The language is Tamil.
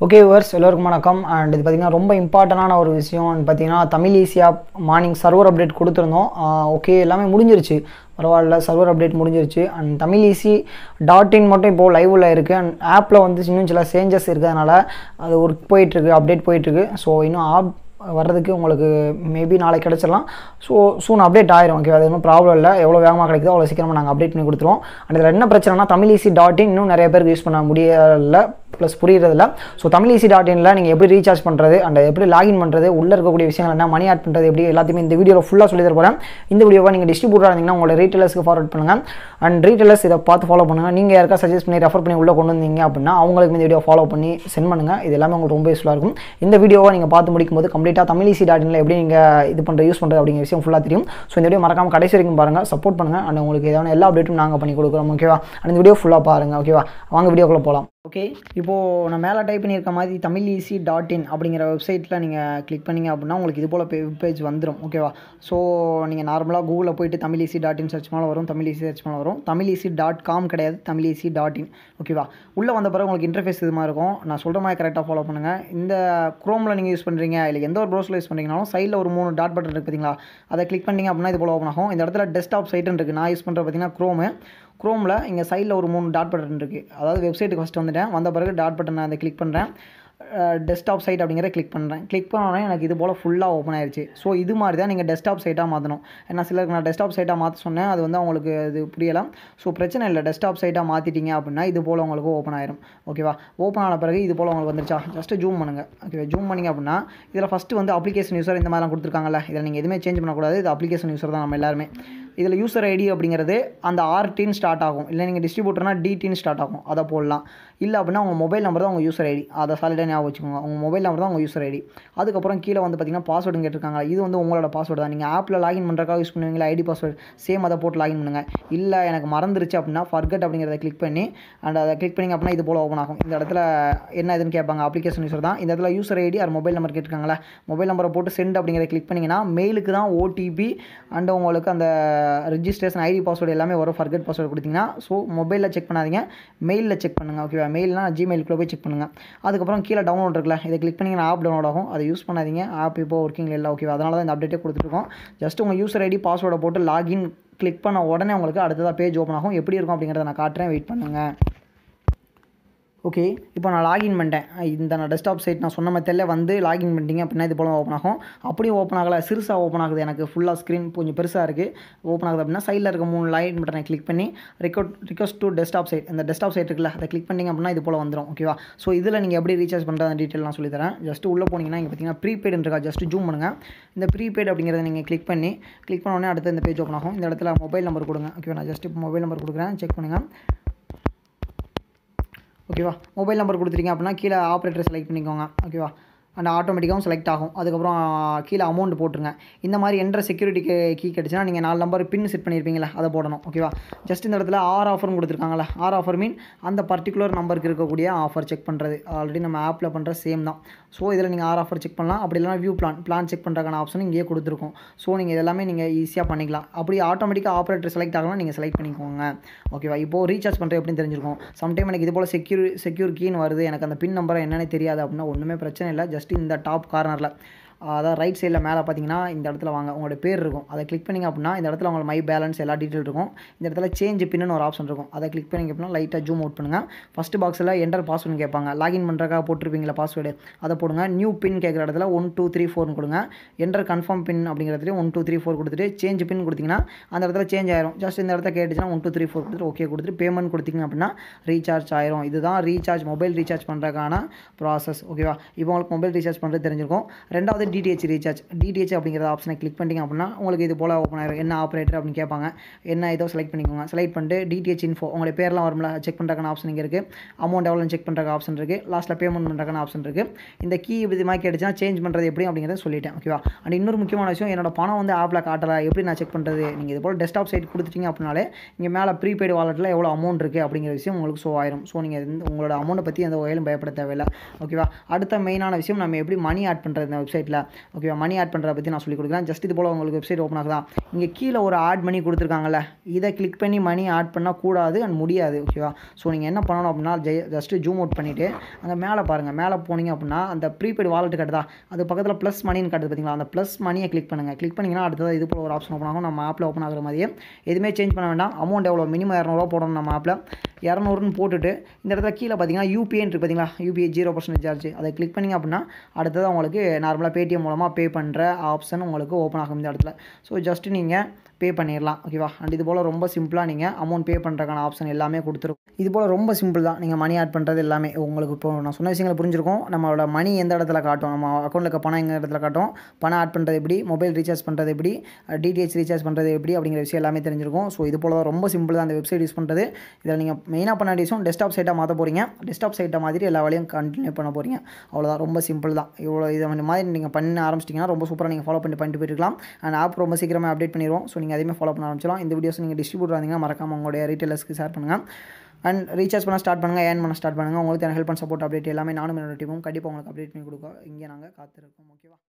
ஓகே வர்ஸ் எல்லோருக்கும் வணக்கம் அண்ட் இது பார்த்திங்கன்னா ரொம்ப இம்பார்ட்டண்டான ஒரு விஷயம் and பார்த்தீங்கன்னா தமிழ் ஈஸியாக மார்னிங் சர்வர் அப்டேட் கொடுத்துருந்தோம் ஓகே எல்லாமே முடிஞ்சிருச்சு பரவாயில்ல சர்வர் அப்டேட் முடிஞ்சிருச்சு and Tamil easy dot in மட்டும் இப்போது லைவில் இருக்குது அண்ட் ஆப்பில் வந்து இன்னும் சில சேஞ்சஸ் இருக்கிறதுனால அது ஒர்க் போயிட்டுருக்கு அப்டேட் போயிட்டுருக்கு ஸோ இன்னும் ஆப் வர்றதுக்கு உங்களுக்கு மேபி நாளைக்கு கிடச்சிடலாம் ஸோ சூன் அப்டேட் ஆயிரும் ஓகே அது ஒன்றும் ப்ராப்ளம் இல்லை எவ்வளோ வேகமாக கிடைக்குதோ அவ்வளோ சீக்கிரமாக நாங்கள் அப்டேட் பண்ணி கொடுத்துருவோம் அண்ட் இதில் என்ன பிரச்சனைனா தமிழ் ஈஸி டாட் இன் இன்னும் நிறைய பேருக்கு யூஸ் பண்ண முடியல ப்ளஸ் புரியறதில்ல ஸோ தமிழ் ஈஸி டாட் இனில் நீங்கள் எப்படி ரீசார்ஜ் பண்ணுறது அண்ட் எப்படி லாகின் பண்ணுறது உள்ளே இருக்கக்கூடிய விஷயங்கள் என்ன மணி ஆட் பண்ணுறது எப்படி எல்லாத்தையுமே இந்த வீடியோவில் ஃபுல்லாக சொல்லி தர போகிறேன் இந்த வீடியோவை நீங்கள் டிஸ்ட்ரிபியூட்டராக இருந்தீங்கன்னா உங்களோட ரீட்டெயிலர்ஸ்க்கு ஃபார்வர்ட் பண்ணுங்கள் அண்ட் ரீட்டெயிலர்ஸ் இதை பார்த்து ஃபாலோ பண்ணுங்கள் நீங்கள் யாருக்கா சஜஸ்ட் பண்ணி ரெஃபர் பண்ணி உள்ளே கொண்டு வந்தீங்க அப்படின்னா அவங்களுக்கு இந்த வீடியோ ஃபாலோ பண்ணி சென்ட் பண்ணுங்கள் இது எல்லாமே உங்களுக்கு ரொம்ப யூஸ்ஃபுல்லாக இருக்கும் இந்த வீடியோவை நீங்கள் பார்த்து முடிக்கும்போது கம்ப்ளீட்டாக தமிழ் ஈஸி டாட் இனில் எப்படி நீங்கள் இது பண்ணுற யூஸ் பண்ணுறது அப்படிங்கிற விஷயம் ஃபுல்லாக தெரியும் ஸோ இந்த வீடியோ மறக்காம கடைசி வரைக்கும் பாருங்கள் சப்போர்ட் பண்ணுங்கள் அண்ட் உங்களுக்கு ஏதாவது எல்லா அப்டேட்டும் நாங்கள் பண்ணி கொடுக்குறோம் ஓகேவா அண்ட் இந்த வீடியோ ஃபுல்லாக பாருங்கள் ஓகேவா வாங்க வீடியோக்குள்ளே போகலாம் ஓகே இப்போது நான் மேலே டைப் பண்ணியிருக்க மாதிரி தமிழ் ஈஸி டாட் இன் அப்படிங்கிற வெப்சைட்டில் நீங்கள் கிளிக் பண்ணீங்க அப்படின்னா உங்களுக்கு இது போல் பேஜ் வந்துடும் ஓகேவா ஸோ நீங்கள் நார்மலாக கூகுளில் போயிட்டு Tamil easy dot in search மேலே வரும் தமிழ் ஈஸி சர்ச் மேலே வரும் தமிழ் ஈஸி டாட் காம் கிடையாது தமிழ் ஈஸி டாட் இன் ஓகேவா உள்ளே வந்த பிறகு உங்களுக்கு இன்டர்ஃபேஸ் இது மாதிரி இருக்கும் நான் சொல்கிற மாதிரி கரெக்டாக ஃபாலோ பண்ணுங்கள் இந்த க்ரோமில் நீங்கள் யூஸ் பண்ணுறீங்க இல்லை எந்த ஒரு ப்ரௌசரில் யூஸ் பண்ணுறீங்கனாலும் சைடில் ஒரு மூணு டாட் பட்டன் இருக்குது பார்த்தீங்களா அதை கிளிக் பண்ணிங்க அப்படின்னா இது போல் ஓப்பன் ஆகும் இந்த இடத்துல டெஸ்க்டாப் சைட்டுன்னு இருக்குது நான் யூஸ் பண்ணுற பார்த்தீங்கன்னா க்ரோமு க்ரோமில் இங்கே சைடில் ஒரு மூணு டாட் பட்டன் இருக்குது அதாவது வெப்சைட்டுக்கு ஃபஸ்ட்டு வந்துட்டேன் வந்த பிறகு டாட் பட்டன் நான் அதை கிளிக் பண்ணுறேன் டெஸ்க்டாப் சைட் அப்படிங்கிற கிளிக் பண்ணுறேன் கிளிக் பண்ணோடனே எனக்கு இது போல் ஃபுல்லாக ஓப்பன் ஆயிடுச்சு ஸோ இது மாதிரி தான் நீங்கள் டெஸ்க்டாப் சைட்டாக மாற்றணும் ஏன்னா சிலருக்கு நான் டெஸ்க்டாப் சைட்டாக மாற்ற சொன்னேன் அது வந்து அவங்களுக்கு அது புரியலாம் ஸோ பிரச்சனை இல்லை டெஸ்க்டாப் சைட்டாக மாற்றிட்டீங்க அப்படின்னா இது போல் உங்களுக்கு ஓப்பன் ஆயிரும் ஓகேவா ஓப்பன் ஆன பிறகு இது போல் உங்களுக்கு வந்துருச்சா ஜஸ்ட்டு ஜூம் பண்ணுங்கள் ஓகேவா ஜூம் பண்ணிங்க அப்படின்னா இதில் ஃபஸ்ட்டு வந்து அப்ளிகேஷன் யூசர் இந்த மாதிரிலாம் கொடுத்துருக்காங்கல்ல இதில் நீங்கள் எதுவுமே சேஞ்ச் பண்ணக்கூடாது இது அப்ளிகேஷன் யூசர் தான் நம்ம எல்லாருமே இதில் யூசர் ஐடி அப்படிங்கிறது அந்த ஆர்டின்னு ஸ்டார்ட் ஆகும் இல்லை நீங்கள் டிஸ்ட்ரிபியூட்டர்னா டிடின்னு ஸ்டார்ட் ஆகும் அதை போடலாம் இல்லை அப்படின்னா உங்கள் மொபைல் நம்பர் தான் உங்கள் யூசர் ஐடி அதை சாலிடாக ஞாபகம் வச்சுக்கோங்க உங்கள் மொபைல் நம்பர் தான் உங்கள் யூசர் ஐடி அதுக்கப்புறம் கீழே வந்து பார்த்தீங்கன்னா பாஸ்வேர்டு கேட்டிருக்காங்க இது வந்து உங்களோட பாஸ்வேர்டு தான் நீங்கள் ஆப்பில் லாகின் பண்ணுறக்காக யூஸ் பண்ணுவீங்களா ஐடி பாஸ்வேர்டு சேம் அதை போட்டு லாகின் பண்ணுங்கள் இல்லை எனக்கு மறந்துருச்சு அப்படின்னா ஃபர்கட் அப்படிங்கிறத கிளிக் பண்ணி அண்ட் அதை கிளிக் பண்ணிங்க அப்படின்னா இது போல் ஓப்பன் ஆகும் இந்த இடத்துல என்ன இதுன்னு கேட்பாங்க அப்ளிகேஷன் யூசர் தான் இந்த இடத்துல யூசர் ஐடி அது மொபைல் நம்பர் கேட்டிருக்காங்களா மொபைல் நம்பரை போட்டு சென்ட் அப்படிங்கிறத கிளிக் பண்ணிங்கன்னா மெயிலுக்கு தான் ஓடிபி அண்ட் உங்களுக்கு அந்த ரிஜிஸ்ட்ரேஷன் ஐடி பாஸ்வேர்டு எல்லாமே வரும் ஃபர்கட் பாஸ்வேர்டு கொடுத்தீங்கன்னா ஸோ மொபைலில் செக் பண்ணாதீங்க மெயிலில் செக் பண்ணுங்கள் ஓகேவா மெயில்னா ஜிமெயிலுக்குள்ளே போய் செக் பண்ணுங்கள் அதுக்கப்புறம் கீழே டவுன்லோட் இருக்குல்ல இதை கிளிக் பண்ணிங்கன்னா ஆப் டவுன்லோட் ஆகும் அதை யூஸ் பண்ணாதீங்க ஆப் இப்போ ஒர்க்கிங் இல்லை ஓகேவா அதனால தான் இந்த அப்டேட்டே கொடுத்துருக்கோம் ஜஸ்ட் உங்கள் யூசர் ஐடி பாஸ்வேர்டை போட்டு லாகின் கிளிக் பண்ண உடனே உங்களுக்கு அடுத்ததாக பேஜ் ஓப்பன் ஆகும் எப்படி இருக்கும் அப்படிங்கிறத நான் காட்டுறேன் வெயிட் பண்ணுங்கள் ஓகே இப்போ நான் லாகின் பண்ணிட்டேன் இந்த நான் டெஸ்க்டாப் சைட் நான் சொன்ன மெத்தடில் வந்து லாகின் பண்ணிட்டீங்க அப்படின்னா இது போல் ஓப்பன் ஆகும் அப்படியும் ஓப்பன் ஆகலை சிறுசாக ஓப்பன் ஆகுது எனக்கு ஃபுல்லாக ஸ்க்ரீன் கொஞ்சம் பெருசாக இருக்குது ஓப்பன் ஆகுது அப்படின்னா சைடில் இருக்க மூணு லைன் பட்டனை கிளிக் பண்ணி request request to desktop site இந்த டெஸ்க்டாப் சைட் இருக்குல்ல அதை கிளிக் பண்ணிங்க அப்படின்னா இது போல் வந்துடும் ஓகேவா ஸோ இதில் நீங்கள் எப்படி ரீசார்ஜ் பண்ணுறது டீட்டெயில் நான் சொல்லித்தரேன் ஜஸ்ட் உள்ளே போனீங்கன்னா இங்கே பார்த்தீங்கன்னா ப்ரீபெய்டு இருக்கா ஜஸ்ட் ஜூம் பண்ணுங்கள் இந்த ப்ரீபெய்டு அப்படிங்கிறத நீங்கள் கிளிக் பண்ணி கிளிக் பண்ண உடனே அடுத்து இந்த பேஜ் ஓப்பன் ஆகும் இந்த இடத்துல மொபைல் நம்பர் கொடுங்க ஓகேவா நான் ஜஸ்ட் இப்போ மொபைல் நம்பர் கொடுக்குறேன் செக் பண்ணுங்கள் ஓகேவா மொபைல் நம்பர் கொடுத்துருங்க அப்படின்னா கீழே ஆப்ரேட்டர் செலக்ட் பண்ணிக்கோங்க ஓகேவா அண்ட் ஆட்டோமேட்டிக்காகவும் செலக்ட் ஆகும் அதுக்கப்புறம் கீழே அமௌண்ட் போட்டுருங்க இந்த மாதிரி என்ற செக்யூரிட்டி கீ கிடச்சுன்னா நீங்கள் நாலு நம்பர் பின் செட் பண்ணியிருப்பீங்களா அதை போடணும் ஓகேவா ஜஸ்ட் இந்த இடத்துல ஆர் ஆஃபர்னு கொடுத்துருக்காங்களா ஆர் ஆஃபர் மீன் அந்த பர்டிகுலர் நம்பருக்கு இருக்கக்கூடிய ஆஃபர் செக் பண்ணுறது ஆல்ரெடி நம்ம ஆப்பில் பண்ணுற சேம் தான் ஸோ இதில் நீங்கள் ஆர் ஆஃபர் செக் பண்ணலாம் அப்படி இல்லைனா வியூ பிளான் பிளான் செக் பண்ணுறதுக்கான ஆப்ஷன் இங்கேயே கொடுத்துருக்கோம் ஸோ நீங்கள் இதெல்லாமே நீங்கள் ஈஸியாக பண்ணிக்கலாம் அப்படி ஆட்டோமேட்டிக்காக ஆப்ரேட்டர் செலக்ட் ஆகலாம் நீங்கள் செலக்ட் பண்ணிக்கோங்க ஓகேவா இப்போது ரீசார்ஜ் பண்ணுறது எப்படின்னு தெரிஞ்சிருக்கும் சம்டைம் எனக்கு இது போல் செக்யூர் செக்யூர் கீன்னு வருது எனக்கு அந்த பின் நம்பரை என்னென்னு தெரியாது அப்படின்னா ஒன்றுமே பிரச்சனை இல்லை ஜஸ்ட் இந்த டாப் கார்னரில் அதாவது ரைட் சைடில் மேலே பார்த்தீங்கன்னா இந்த இடத்துல வாங்க உங்களோட பேர் இருக்கும் அதை கிளிக் பண்ணிங்க அப்படின்னா இந்த இடத்துல உங்களுக்கு மை பேலன்ஸ் எல்லா டீட்டெயில் இருக்கும் இந்த இடத்துல சேஞ்ச் பின்னு ஒரு ஆப்ஷன் இருக்கும் அதை கிளிக் பண்ணிங்க அப்படின்னா லைட்டாக ஜூம் அவுட் பண்ணுங்கள் ஃபஸ்ட்டு பாக்ஸில் என்டர் பாஸ்வேர்டு கேட்பாங்க லாகின் பண்ணுறக்காக போட்டிருப்பீங்களா பாஸ்வேர்டு அதை போடுங்க நியூ பின் கேட்குற இடத்துல ஒன் டூ த்ரீ ஃபோர்னு கொடுங்க என்டர் கன்ஃபார்ம் பின் அப்படிங்கிறதுல ஒன் டூ த்ரீ ஃபோர் கொடுத்துட்டு சேஞ்ச் பின் கொடுத்தீங்கன்னா அந்த இடத்துல சேஞ்ச் ஆயிரும் ஜஸ்ட் இந்த இடத்துல கேட்டுச்சுன்னா ஒன் டூ த்ரீ ஃபோர் கொடுத்துட்டு ஓகே கொடுத்துட்டு பேமெண்ட் கொடுத்தீங்க அப்படின்னா ரீசார்ஜ் ஆயிரும் இதுதான் ரீசார்ஜ் மொபைல் ரீசார்ஜ் பண்ணுறதுக்கான ப்ராசஸ் ஓகேவா இப்போ உங்களுக்கு மொபைல் ரீசார்ஜ் பண்ணுறது தெரிஞ்சிருக்கும் ரெண்டாவது டிடிஹெச் ரீசார்ஜ் டிடிஹெச் அப்படிங்கிற ஆப்ஷனை கிளிக் பண்ணிட்டீங்க அப்படின்னா உங்களுக்கு இது போல் ஓப்பன் ஆயிரும் என்ன ஆப்ரேட்டர் அப்படின்னு கேட்பாங்க என்ன ஏதோ செலக்ட் பண்ணிக்கோங்க செலக்ட் பண்ணிட்டு டிடிஹெச் இன்ஃபோ உங்களுடைய பேர்லாம் வரும்ல செக் பண்ணுறக்கான ஆப்ஷன் இங்கே இருக்குது அமௌண்ட் எவ்வளோ செக் பண்ணுறக்கு ஆப்ஷன் இருக்குது லாஸ்ட்டில் பேமெண்ட் பண்ணுறக்கான ஆப்ஷன் இருக்குது இந்த கீ இப்படி மாதிரி கேட்டுச்சுன்னா சேஞ்ச் பண்ணுறது எப்படி அப்படிங்கிறத சொல்லிட்டேன் ஓகேவா அண்ட் இன்னொரு முக்கியமான விஷயம் என்னோட பணம் வந்து ஆப்பில் காட்டலை எப்படி நான் செக் பண்ணுறது நீங்கள் இது போல் டெஸ்க்டாப் சைட் கொடுத்துட்டீங்க அப்படின்னாலே இங்கே மேலே ப்ரீபெய்டு வாலெட்டில் எவ்வளோ அமௌண்ட் இருக்குது அப்படிங்கிற விஷயம் உங்களுக்கு ஷோ ஆயிரும் ஸோ நீங்கள் உங்களோட அமௌண்ட்டை பற்றி எந்த வகையிலும் பயப்பட தேவையில்லை ஓகேவா அடுத்த மெயினான விஷயம் நம்ம எப்படி மணி ஆட் பண்ணுறது இந்த வெப்சைட்டில் ஓகேவா மணி ஆட் பண்ணுறத பற்றி நான் சொல்லி கொடுக்குறேன் ஜஸ்ட் இது போல் உங்களுக்கு வெப்சைட் ஓப்பன் ஆகுதா இங்கே கீழே ஒரு ஆட் மணி கொடுத்துருக்காங்கல்ல இதை கிளிக் பண்ணி மணி ஆட் பண்ணால் கூடாது அண்ட் முடியாது ஓகேவா ஸோ நீங்கள் என்ன பண்ணணும் அப்படின்னா ஜெய் ஜஸ்ட்டு ஜூம் அவுட் பண்ணிவிட்டு அங்கே மேலே பாருங்கள் மேலே போனீங்க அப்படின்னா அந்த ப்ரீபெய்டு வாலெட் கட்டுதா அது பக்கத்தில் ப்ளஸ் மணின்னு கட்டுது பார்த்தீங்களா அந்த ப்ளஸ் மணியை கிளிக் பண்ணுங்கள் கிளிக் பண்ணிங்கன்னா அடுத்தது இது போல் ஒரு ஆப்ஷன் ஓப்பன் ஆகும் நம்ம ஆப்பில் ஓப்பன் ஆகிற மாதிரியே எதுவுமே சேஞ்ச் பண்ண வேண்டாம் அமௌண்ட் எவ்வளோ மினிமம் இரநூறுவா போடணும் நம்ம ஆப்பில் இரநூறுன்னு போட்டுட்டு இந்த இடத்துல கீழே பார்த்தீங்கன்னா யூபிஐன்னு இருக்கு பார்த்தீங்களா யூபிஐ ஜீரோ பர்சன்ட் சார்ஜ் அதை கிளிக் பண்ணிங்க அப்படின்னா அடுத்தது உங்களுக்கு நார்மலாக பேடிஎம் மூலமாக பே பண்ணுற ஆப்ஷன் உங்களுக்கு ஓப்பன் ஆகும் இந்த இடத்துல ஸோ ஜஸ்ட் நீங்கள் பே பண்ணிடலாம் ஓகேவா அண்ட் இது போல் ரொம்ப சிம்பிளாக நீங்கள் அமௌண்ட் பே பண்ணுறதுக்கான ஆப்ஷன் எல்லாமே கொடுத்துருக்கும் இது போல் ரொம்ப சிம்பிள் தான் நீங்கள் மணி ஆட் பண்ணுறது எல்லாமே உங்களுக்கு இப்போ நான் சொன்ன விஷயங்கள் புரிஞ்சிருக்கும் நம்மளோட மணி எந்த இடத்துல காட்டும் நம்ம அக்கௌண்ட்டில் இருக்க பணம் எந்த இடத்துல காட்டும் பணம் ஆட் பண்ணுறது எப்படி மொபைல் ரீசார்ஜ் பண்ணுறது எப்படி டிடிஹெச் ரீசார்ஜ் பண்ணுறது எப்படி அப்படிங்கிற விஷயம் எல்லாமே தெரிஞ்சிருக்கும் ஸோ இது போல் தான் ரொம்ப சிம்பிள் தான் அந்த வெப்சைட் யூஸ் பண்ணுறது இதில் நீங்கள் மெயினாக பண்ண வேண்டிய விஷயம் டெஸ்க்டாப் சைட்டாக மாற்ற போகிறீங்க டெஸ்க்டாப் சைட்டை மாதிரி எல்லா வேலையும் கண்டினியூ பண்ண போகிறீங்க அவ்வளோதான் ரொம்ப சிம்பிள் தான் இவ்வளோ இதை இந்த மாதிரி நீங்கள் பண்ண ஆரம்பிச்சிட்டிங்கன்னா ரொம்ப சூப்பராக நீங்கள் ஃபாலோ பண்ணி பண்ணிட்டு போயிருக்கலாம் அண்ட் ஆப் ரொம்ப சீக்கிரமாக அப்டேட் பண்ணிடுவோம் ஸோ நீங்கள் அதையுமே ஃபாலோ பண்ண ஆரம்பிச்சிடலாம் இந்த வீடியோஸ் நீங்கள் டிஸ்ட்ரிபியூட் இருந்தீங்கன்னா மறக்காம உங்களுடைய ரீட்டெயிலர்ஸ்க்கு ஷேர் பண்ணுங்கள் அண்ட் ரீசார்ஜ் பண்ண ஸ்டார்ட் பண்ணுங்கள் ஏர்ன் பண்ண ஸ்டார்ட் பண்ணுங்கள் உங்களுக்கு ஹெல்ப் அண்ட் சப்போர்ட் அப்டேட் எல்லாமே நானும் என்னோட டீமும் கண்டிப்பாக உங்களுக்கு அப்டேட் பண்ணி கொடுக்க இங்கே நாங்கள் காத்திருக்கோம் ஓகேவா